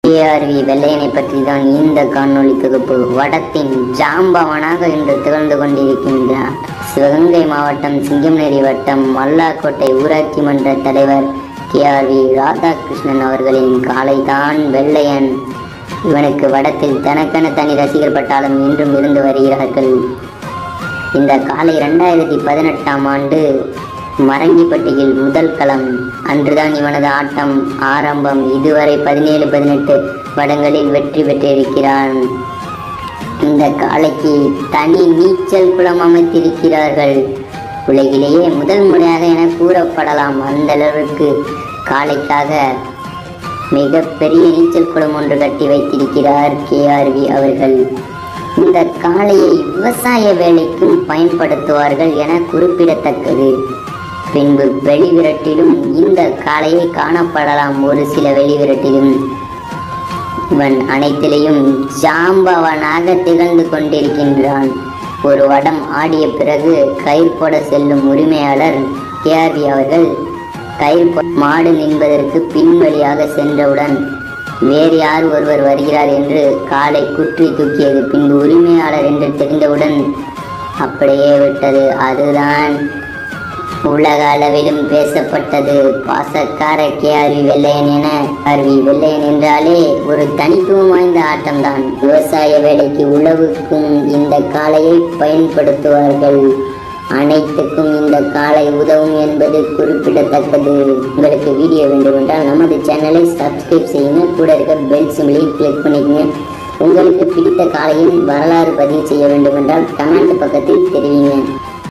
ARV வெள்ளையனை பற்றி தான் இந்த காணொளி தொகுப்பு வடத்தின் ஜாம்பவனாக இன்று திகழ்ந்து கொண்டிருக்கின்றார் சிவகங்கை மாவட்டம் சிங்கம்நேரி வட்டம் மல்லாக்கோட்டை ஊராட்சி மன்ற தலைவர் கேஆர்வி ராதாகிருஷ்ணன் அவர்களின் காலைதான் வெள்ளையன் இவனுக்கு வடத்தில் தனக்கென தனி ரசிகர் பட்டாளம் இன்றும் இருந்து வருகிறார்கள் இந்த காலை ரெண்டாயிரத்தி பதினெட்டாம் ஆண்டு மரங்கிப்பட்டியில் முதல் களம் அன்றுதான் இவனது ஆட்டம் ஆரம்பம் இதுவரை பதினேழு பதினெட்டு வடங்களில் வெற்றி பெற்றிருக்கிறான் இந்த காளைக்கு தனி நீச்சல் குளம் அமைத்திருக்கிறார்கள் உலகிலேயே முதல் முறையாக என கூறப்படலாம் அந்த அளவிற்கு காளைக்காக மிகப்பெரிய நீச்சல் குளம் ஒன்று கட்டி வைத்திருக்கிறார் கேஆர்வி அவர்கள் இந்த காளையை விவசாய வேலைக்கும் பயன்படுத்துவார்கள் என குறிப்பிடத்தக்கது பின்பு வெளிவிரட்டிலும் இந்த காளையை காணப்படலாம் ஒரு சில வெளிவிரட்டிலும் இவன் அனைத்திலையும் ஜாம்பவனாக திகழ்ந்து கொண்டிருக்கின்றான் ஒரு வடம் ஆடிய பிறகு கயிறு போட செல்லும் உரிமையாளர் கேஆர்வி அவர்கள் கயிறு போ- மாடு நின்பதற்கு பின்வழியாக சென்றவுடன் வேறு யார் ஒருவர் வருகிறார் என்று காலை குற்றி தூக்கியது பின்பு உரிமையாளர் என்று தெரிந்தவுடன் அப்படியே விட்டது அதுதான் உலக அளவிலும் பேசப்பட்டது பாசக்கார கேஆர்வி வெள்ளையன் என அருவி வெள்ளையன் என்றாலே ஒரு தனித்துவம் வாய்ந்த ஆட்டம்தான் விவசாய வேலைக்கு உழவுக்கும் இந்த காளையை பயன்படுத்துவார்கள் அனைத்துக்கும் இந்த காளை உதவும் என்பது குறிப்பிடத்தக்கது உங்களுக்கு வீடியோ வேண்டும் என்றால் நமது சேனலை சப்ஸ்கிரைப் செய்யுங்க கூட இருக்க பெல் சிம்பிளையும் கிளிக் பண்ணிக்கங்க உங்களுக்கு பிடித்த காளையின் வரலாறு பதிவு செய்ய வேண்டும் என்றால் கமெண்ட் பக்கத்தில் தெரிவிங்க